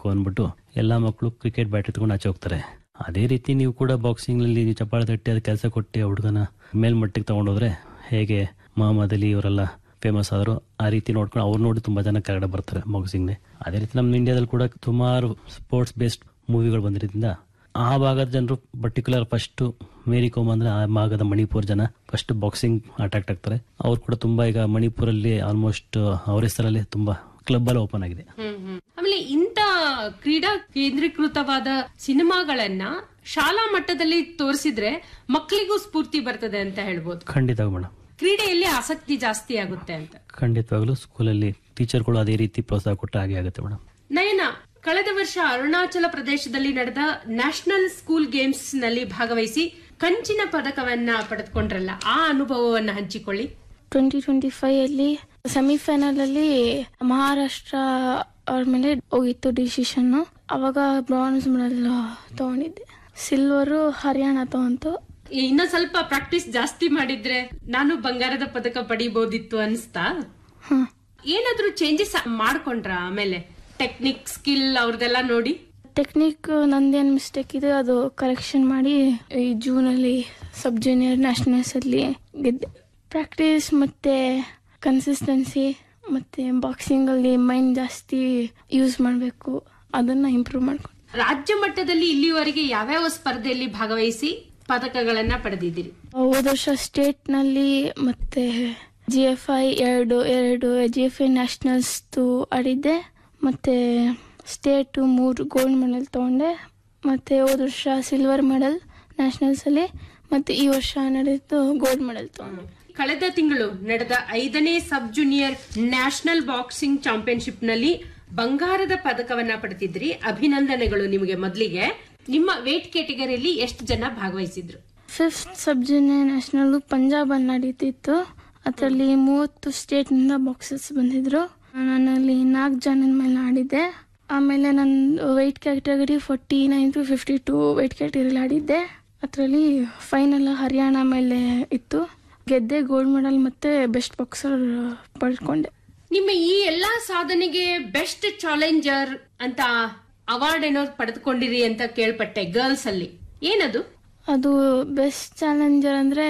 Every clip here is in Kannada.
ಮಾಡಬೇಕು ಅಂದ್ಬಿಟ್ಟು ಎಲ್ಲಾ ಮಕ್ಕಳು ಕ್ರಿಕೆಟ್ ಬ್ಯಾಟ್ ಎತ್ಕೊಂಡು ಆಚೆ ಹೋಗ್ತಾರೆ ಅದೇ ರೀತಿ ನೀವು ಕೂಡ ಬಾಕ್ಸಿಂಗ್ ನಲ್ಲಿ ನೀವು ಚಪ್ಪಾಳೆ ತಟ್ಟಿ ಅದು ಕೆಲಸ ಕೊಟ್ಟು ಆ ಹುಡುಗನ ಮೇಲ್ಮಟ್ಟಿಗೆ ತಗೊಂಡೋದ್ರೆ ಹೇಗೆ ಮಹಮ್ಮದ್ ಅಲಿ ಇವರೆಲ್ಲ ಫೇಮಸ್ ಆದ್ರು ಆ ರೀತಿ ನೋಡ್ಕೊಂಡು ಅವ್ರು ನೋಡಿ ತುಂಬಾ ಜನ ಕೆಳಗಡೆ ಬರ್ತಾರೆ ಬಾಕ್ಸಿಂಗ್ ಅದೇ ರೀತಿ ನಮ್ಮ ಇಂಡಿಯಾದಲ್ಲಿ ಕೂಡ ಸುಮಾರು ಸ್ಪೋರ್ಟ್ಸ್ ಬೇಸ್ಡ್ ಮೂವಿಗಳು ಬಂದಿರೋದ್ರಿಂದ ಆ ಭಾಗದ ಜನರು ಪರ್ಟಿಕ್ಯುಲರ್ ಫಸ್ಟ್ ಮೇರಿ ಕೋಮ್ ಅಂದ್ರೆ ಆ ಭಾಗದ ಮಣಿಪುರ್ ಜನ ಫಸ್ಟ್ ಬಾಕ್ಸಿಂಗ್ ಅಟ್ರಾಕ್ಟ್ ಆಗ್ತಾರೆ ಅವ್ರು ಕೂಡ ತುಂಬಾ ಈಗ ಮಣಿಪುರಲ್ಲಿ ಆಲ್ಮೋಸ್ಟ್ ಅವ್ರ ಹೆಸರಲ್ಲಿ ತುಂಬಾ ಕ್ಲಬ್ ಅಲ್ಲಿ ಓಪನ್ ಆಗಿದೆ ಹ್ಮ್ ಹ್ಮ್. ಆಮೇಲೆ ಇಂತ ಕ್ರೀಡಾ ಕೇಂದ್ರೀಕೃತವಾದ ಸಿನಿಮಾಗಳನ್ನ ಶಾಲಾ ಮಟ್ಟದಲ್ಲಿ ತೋರಿಸಿದ್ರೆ ಮಕ್ಕಳಿಗೂ ಸ್ಫೂರ್ತಿ ಬರ್ತದೆ ಅಂತ ಹೇಳ್ಬೋದು ಖಂಡಿತ ಮೇಡಮ್ ಕ್ರೀಡೆಯಲ್ಲಿ ಆಸಕ್ತಿ ಜಾಸ್ತಿ ಆಗುತ್ತೆ ಅಂತ ಖಂಡಿತವಾಗ್ಲೂ ಸ್ಕೂಲಲ್ಲಿ ಟೀಚರ್ಗಳು ಅದೇ ರೀತಿ ಪ್ರೋತ್ಸಾಹ ಕೊಟ್ಟ ಹಾಗೆ ಆಗುತ್ತೆ ಮೇಡಮ್ ನಯನ ಕಳೆದ ವರ್ಷ ಅರುಣಾಚಲ ಪ್ರದೇಶದಲ್ಲಿ ನಡೆದ ನ್ಯಾಷನಲ್ ಸ್ಕೂಲ್ ಗೇಮ್ಸ್ ನಲ್ಲಿ ಭಾಗವಹಿಸಿ ಕಂಚಿನ ಪದಕವನ್ನ ಪಡೆದುಕೊಂಡ್ರಲ್ಲ ಆ ಅನುಭವವನ್ನ ಹಂಚಿಕೊಳ್ಳಿ ಟ್ವೆಂಟಿ ಟ್ವೆಂಟಿ ಫೈವ್ ಅಲ್ಲಿ ಸೆಮಿಫೈನಲ್ ಅಲ್ಲಿ ಮಹಾರಾಷ್ಟ್ರ ಅವ್ರ ಮೇಲೆ ಹೋಗಿತ್ತು ಡಿಸಿಷನ್ ಅವಾಗ ಬ್ರಾನ್ಸ್ ಮೆಡಲ್ ತಗೊಂಡಿದ್ದೆ ಸಿಲ್ವರು ಹರಿಯಾಣ ತಗೊಂತು ಇನ್ನ ಸ್ವಲ್ಪ ಪ್ರಾಕ್ಟೀಸ್ ಜಾಸ್ತಿ ಮಾಡಿದ್ರೆ ನಾನು ಬಂಗಾರದ ಪದಕ ಪಡಿಬಹುದಿತ್ತು ಅನ್ಸ್ತಾ ಹ ಏನಾದ್ರೂ ಚೇಂಜಸ್ ಮಾಡ್ಕೊಂಡ್ರ ಆಮೇಲೆ ಟೆಕ್ನಿಕ್ ಸ್ಕಿಲ್ ಅವ್ರದೆಲ್ಲ ನೋಡಿ ಟೆಕ್ನಿಕ್ ನಂದೇನು ಮಿಸ್ಟೇಕ್ ಇದೆ ಅದು ಕರೆಕ್ಷನ್ ಮಾಡಿ ಈ ಜೂನಲ್ಲಿ ಸಬ್ ಜೂನಿಯರ್ ನ್ಯಾಷನಲ್ಸ್ ಅಲ್ಲಿ ಗೆದ್ದೆ ಪ್ರಾಕ್ಟೀಸ್ ಮತ್ತೆ ಕನ್ಸಿಸ್ಟೆನ್ಸಿ ಮತ್ತೆ ಬಾಕ್ಸಿಂಗ್ ಅಲ್ಲಿ ಮೈಂಡ್ ಜಾಸ್ತಿ ಯೂಸ್ ಮಾಡಬೇಕು ಅದನ್ನ ಇಂಪ್ರೂವ್ ಮಾಡ್ಕೊಂಡು ರಾಜ್ಯ ಮಟ್ಟದಲ್ಲಿ ಇಲ್ಲಿವರೆಗೆ ಯಾವ್ಯಾವ ಸ್ಪರ್ಧೆಯಲ್ಲಿ ಭಾಗವಹಿಸಿ ಪದಕಗಳನ್ನ ಪಡೆದಿದ್ದೀರಿ ಹೋದ ವರ್ಷ ಸ್ಟೇಟ್ ನಲ್ಲಿ ಮತ್ತೆ ಜಿ ಎಫ್ ಐ ಎರಡು ಎರಡು ಜಿ ಎಫ್ ಐ ನ್ಯಾಷನಲ್ಸ್ ಆಡಿದ್ದೆ ಮತ್ತೆ ಸ್ಟೇಟ್ ಮೂರು ಗೋಲ್ಡ್ ಮೆಡಲ್ ತಗೊಂಡೆ ಮತ್ತೆ ಹೋದ ವರ್ಷ ಸಿಲ್ವರ್ ಮೆಡಲ್ ನ್ಯಾಷನಲ್ಸ್ ಅಲ್ಲಿ ಮತ್ತೆ ಈ ವರ್ಷ ನಡೆದು ಗೋಲ್ಡ್ ಮೆಡಲ್ ತಗೊಂಡೆ ಕಳೆದ ತಿಂಗಳು ನಡೆದ ಐದನೇ sub junior national boxing championship ನಲ್ಲಿ ಬಂಗಾರದ ಪದಕವನ್ನ ಪಡೆದಿದ್ರಿ ಅಭಿನಂದನೆಗಳು ನಿಮಗೆ ಮೊದಲಿಗೆ ನಿಮ್ಮ ವೇಟ್ ಕ್ಯಾಟಗರಿಯಲ್ಲಿ ಎಷ್ಟು ಜನ ಭಾಗವಹಿಸಿದ್ರು fifth sub junior national Punjab ಅಲ್ಲಿ ನಡೀತಿತ್ತು ಅದರಲ್ಲಿ ಮೂವತ್ತು ಸ್ಟೇಟ್ನಿಂದ ಬಾಕ್ಸಸ್ ಬಂದಿದ್ರು ನಾನಲ್ಲಿ ನಾಲ್ಕು ಜನದ ಮೇಲೆ ಆಡಿದ್ದೆ ಆಮೇಲೆ ನನ್ನ weight category forty nine to fifty two weight ಕ್ಯಾಟಗರಿಲಿ ಆಡಿದ್ದೆ ಅದರಲ್ಲಿ ಫೈನಲ್ ಹರಿಯಾಣ ಮೇಲೆ ಇತ್ತು ಗೆದ್ದೆ ಗೋಲ್ಡ್ ಮೆಡಲ್ ಮತ್ತೆ ಬೆಸ್ಟ್ ಬಾಕ್ಸರ್ ಪಡ್ಕೊಂಡೆ ನಿಮ್ಮ ಈ ಎಲ್ಲಾ ಸಾಧನೆಗೆ ಬೆಸ್ಟ್ ಚಾಲೆಂಜರ್ ಅಂತ ಅವಾರ್ಡ್ ಏನೋ ಪಡೆದುಕೊಂಡಿರಿ ಅಂತ ಕೇಳ್ಪಟ್ಟೆ ಗರ್ಲ್ಸ್ ಅಲ್ಲಿ ಏನದು ಅದು ಬೆಸ್ಟ್ ಚಾಲೆಂಜರ್ ಅಂದ್ರೆ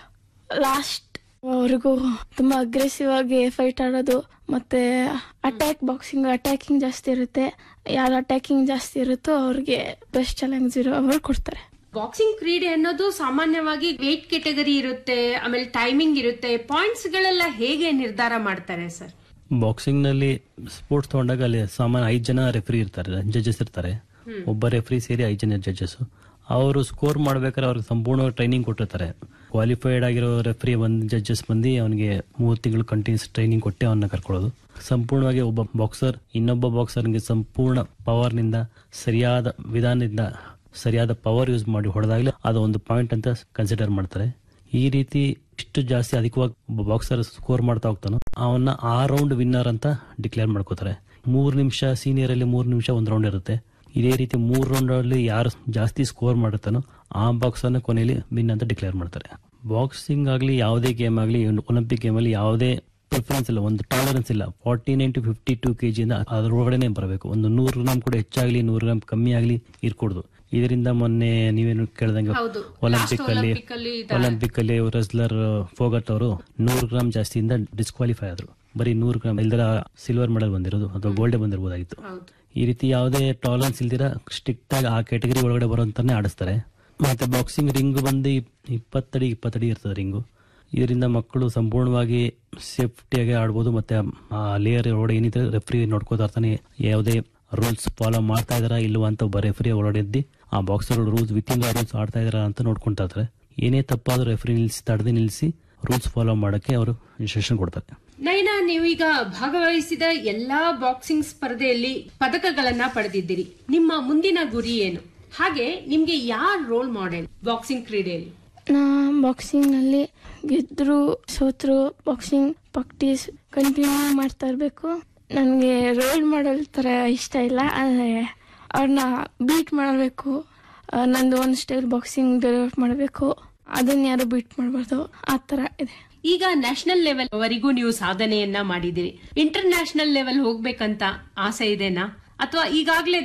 ಲಾಸ್ಟ್ ಅವ್ರಿಗೂ ತುಂಬಾ ಅಗ್ರೆಸಿವ್ ಆಗಿ ಫೈಟ್ ಆಡೋದು ಮತ್ತೆ ಅಟ್ಯಾಕ್ ಬಾಕ್ಸಿಂಗ್ ಅಟ್ಯಾಕಿಂಗ್ ಜಾಸ್ತಿ ಇರುತ್ತೆ ಯಾರು ಅಟ್ಯಾಕಿಂಗ್ ಜಾಸ್ತಿ ಇರುತ್ತೋ ಅವ್ರಿಗೆ ಬೆಸ್ಟ್ ಚಾಲೆಂಜ್ ಇರೋ ಅವ್ರು ಕೊಡ್ತಾರೆ ಬಾಕ್ಸಿಂಗ್ ಕ್ರೀಡೆ ಅನ್ನೋದು ಸಾಮಾನ್ಯವಾಗಿ ವೇಟ್ ಕೆಟಗರಿ ಇರುತ್ತೆ ಆಮೇಲೆ ಟೈಮಿಂಗ್ ಇರುತ್ತೆ ಪಾಯಿಂಟ್ಸ್ ಗಳೆಲ್ಲ ಹೇಗೆ ನಿರ್ಧಾರ ಮಾಡ್ತಾರೆ ಸರ್ ಬಾಕ್ಸಿಂಗ್ ನಲ್ಲಿ ಸ್ಪೋರ್ಟ್ಸ್ ತಗೊಂಡಾಗ ಅಲ್ಲಿ ಸಾಮಾನ್ಯ ಐದ್ ಜನ ರೆಫ್ರಿ ಇರ್ತಾರೆ ಜಡ್ಜಸ್ ಇರ್ತಾರೆ ಒಬ್ಬ ರೆಫ್ರಿ ಸೇರಿ ಐದ್ ಜನ ಜಡ್ಜಸ್ ಅವರು ಸ್ಕೋರ್ ಮಾಡ್ಬೇಕಾದ್ರೆ ಅವ್ರಿಗೆ ಸಂಪೂರ್ಣ ಟ್ರೈನಿಂಗ್ ಕೊಟ್ಟಿರ್ತಾರೆ ಕ್ವಾಲಿಫೈಡ್ ಆಗಿರೋ ರೆಫ್ರಿ ಒಂದ್ ಜಡ್ಜಸ್ ಬಂದು ಅವನಿಗೆ ಮೂರು ತಿಂಗಳು ಕಂಟಿನ್ಯೂಸ್ ಟ್ರೈನಿಂಗ್ ಕೊಟ್ಟೆ ಅವನ್ನ ಕರ್ಕೊಳ್ಳೋದು ಸಂಪೂರ್ಣವಾಗಿ ಒಬ್ಬ ಬಾಕ್ಸರ್ ಇನ್ನೊಬ್ಬ ಬಾಕ್ಸರ್ಗೆ ಸಂಪೂರ್ಣ ಪವರ್ ನಿಂದ ಸರಿಯಾದ ವಿಧಾನದಿಂದ ಸರಿಯಾದ ಪವರ್ ಯೂಸ್ ಮಾಡಿ ಹೊಡೆದಾಗ್ಲೇ ಅದು ಒಂದು ಪಾಯಿಂಟ್ ಅಂತ ಕನ್ಸಿಡರ್ ಮಾಡ್ತಾರೆ ಈ ರೀತಿ ಇಷ್ಟು ಜಾಸ್ತಿ ಅಧಿಕವಾಗಿ ಒಬ್ಬ ಬಾಕ್ಸರ್ ಸ್ಕೋರ್ ಮಾಡ್ತಾ ಹೋಗ್ತಾನೋ ಅವನ್ನ ಆ ರೌಂಡ್ ವಿನ್ನರ್ ಅಂತ ಡಿಕ್ಲೇರ್ ಮಾಡ್ಕೋತಾರೆ ಮೂರ್ ನಿಮಿಷ ಸೀನಿಯರ್ ಅಲ್ಲಿ ಮೂರ್ ನಿಮಿಷ ಒಂದ್ ರೌಂಡ್ ಇರುತ್ತೆ ಇದೇ ರೀತಿ ಮೂರ್ ರೌಂಡ್ ಅಲ್ಲಿ ಯಾರು ಜಾಸ್ತಿ ಸ್ಕೋರ್ ಮಾಡುತ್ತಾನೋ ಆ ಬಾಕ್ಸರ್ನ ಕೊನೆಯಲ್ಲಿ ವಿನ್ ಅಂತ ಡಿಕ್ಲೇರ್ ಮಾಡ್ತಾರೆ ಬಾಕ್ಸಿಂಗ್ ಆಗಲಿ ಯಾವುದೇ ಗೇಮ್ ಆಗಲಿ ಒಲಿಂಪಿಕ್ ಗೇಮ್ ಅಲ್ಲಿ ಯಾವುದೇ ಪ್ರಿಫರೆನ್ಸ್ ಇಲ್ಲ ಒಂದು ಟಾಲರೆನ್ಸ್ ಇಲ್ಲ forty nine to fifty two K ಜಿಯಿಂದ ಅದರೊಳಗಡೆ ಬರಬೇಕು ಒಂದು ನೂರು ಗ್ರಾಮ್ ಕೂಡ ಹೆಚ್ಚಾಗ್ಲಿ ನೂರು ಗ್ರಾಮ್ ಕಮ್ಮಿ ಆಗಲಿ ಇರ್ಕೊಡ್ದು ಇದರಿಂದ ಮೊನ್ನೆ ನೀವೇನು ಕೇಳ್ದಂಗೆ ಹೌದು. ಒಲಿಂಪಿಕ್ Last ಅಲ್ಲಿ Olympic ಅಲ್ಲಿ ಇದ- ಒಲಿಂಪಿಕ್ ಅಲ್ಲಿ ರೆಸ್ಲರ್ ಫೋಗಟ್ ಅವರು ನೂರು ಗ್ರಾಮ್ ಜಾಸ್ತಿಯಿಂದ ಡಿಸ್ಕ್ವಾಲಿಫೈ ಆದ್ರು ಬರೀ ನೂರು ಗ್ರಾಮ್ ಇಲ್ದರ ಸಿಲ್ವರ್ ಮೆಡಲ್ ಬಂದಿರೋದು ಅಥವಾ ಗೋಲ್ಡ್ ಬಂದಿರಬಹುದಾಗಿತ್ತು ಹೌದು ಈ ರೀತಿ ಯಾವುದೇ ಟಾಲರೆನ್ಸ್ ಇಲ್ದಿರ ಸ್ಟ್ರಿಕ್ಟ್ ಆಗಿ ಆ ಕ್ಯಾಟಗರಿ ಒಳಗಡೆ ಬರುವಂತಾನೆ ಆಡಿಸ್ತಾರೆ ಮತ್ತೆ ಬಾಕ್ಸಿಂಗ್ ರಿಂಗ್ ಬಂದು ಇಪ್- ಇಪ್ಪತ್ತಡಿ ಇಪ್ಪತ್ತಡಿ ಇರ್ತದೆ ರಿಂಗು ಇದರಿಂದ ಮಕ್ಕಳು ಸಂಪೂರ್ಣವಾಗಿ ಸೇಫ್ಟಿಯಾಗಿ ಆಡ್ಬೋದು ಮತ್ತೆ ಆ ಲೇಯರ್ ಒಳಗಡೆ ಏನಿದೆ ರೆಫ್ರಿ ನೋಡ್ಕೋತಾ ಇರ್ತಾನೆ ಯಾವುದೇ ರೂಲ್ಸ್ ಫಾಲೋ ಮಾಡ್ತಾ ಇದಾರಾ ಇಲ್ವಾ ಅಂತ ಒಬ್ಬ ರೆಫ್ರಿ ಒಳಗಡೆ ಇದ್ದು ಆ boxer rules within the rules ಆಡ್ತಾ ಇದಾರಾ ಅಂತ ನೋಡ್ಕೊಂತಾ ಇರ್ತಾರೆ ಏನೇ ತಪ್ಪಾದ್ರೂ ರೆಫ್ರಿ ನಿಲ್ಸಿ ತಡೆದು ನಿಲ್ಲಿಸಿ ರೂಲ್ಸ್ ಫಾಲೋ ಮಾಡಕ್ಕೆ ಅವರು ಇನ್ಸ್ಟ್ರಕ್ಷನ್ ಕೊಡ್ತಾರೆ ನಯನ ನೀವೀಗ ಭಾಗವಹಿಸಿದ ಎಲ್ಲಾ ಬಾಕ್ಸಿಂಗ್ ಸ್ಪರ್ಧೆಯಲ್ಲಿ ಪದಕಗಳನ್ನ ಪಡೆದಿದ್ದೀರಿ ನಿಮ್ಮ ಮುಂದಿನ ಗುರಿ ಏನು ಹಾಗೆ ನಿಮ್ಗೆ ಯಾರ್ ರೋಲ್ ಮಾಡೆಲ್ ಬಾಕ್ಸಿಂಗ್ ಕ್ರೀಡೆಯಲ್ಲಿ ನಾ ಬಾಕ್ಸಿಂಗ್ ನಲ್ಲಿ ಗೆದ್ರು ಸೋತ್ರು ಬಾಕ್ಸಿಂಗ್ ಪ್ರಾಕ್ಟೀಸ್ ಕಂಟಿನ್ಯೂ ಮಾಡ್ತಾ ಇರಬೇಕು ನನಗೆ ರೋಲ್ ಮಾಡಲ್ ಥರ ಇಷ್ಟ ಇಲ್ಲ ಆದರೆ ಅವ್ರನ್ನ ಬೀಟ್ ಮಾಡಬೇಕು ನಂದು ಒಂದು ಸ್ಟೈಲ್ ಬಾಕ್ಸಿಂಗ್ ಡೆವಲಪ್ ಮಾಡಬೇಕು ಅದನ್ನ ಯಾರು ಬೀಟ್ ಮಾಡಬಾರ್ದು ಆ ಥರ ಇದೆ ಈಗ ನ್ಯಾಷನಲ್ ಲೆವೆಲ್ ವರೆಗೂ ನೀವು ಸಾಧನೆಯನ್ನ ಮಾಡಿದಿರಿ ಇಂಟರ್ ನ್ಯಾಷನಲ್ ಲೆವೆಲ್ ಹೋಗ್ಬೇಕಂತ ಆಸೆ ಇದೆನಾ ಅಥವಾ ಈಗಾಗಲೇ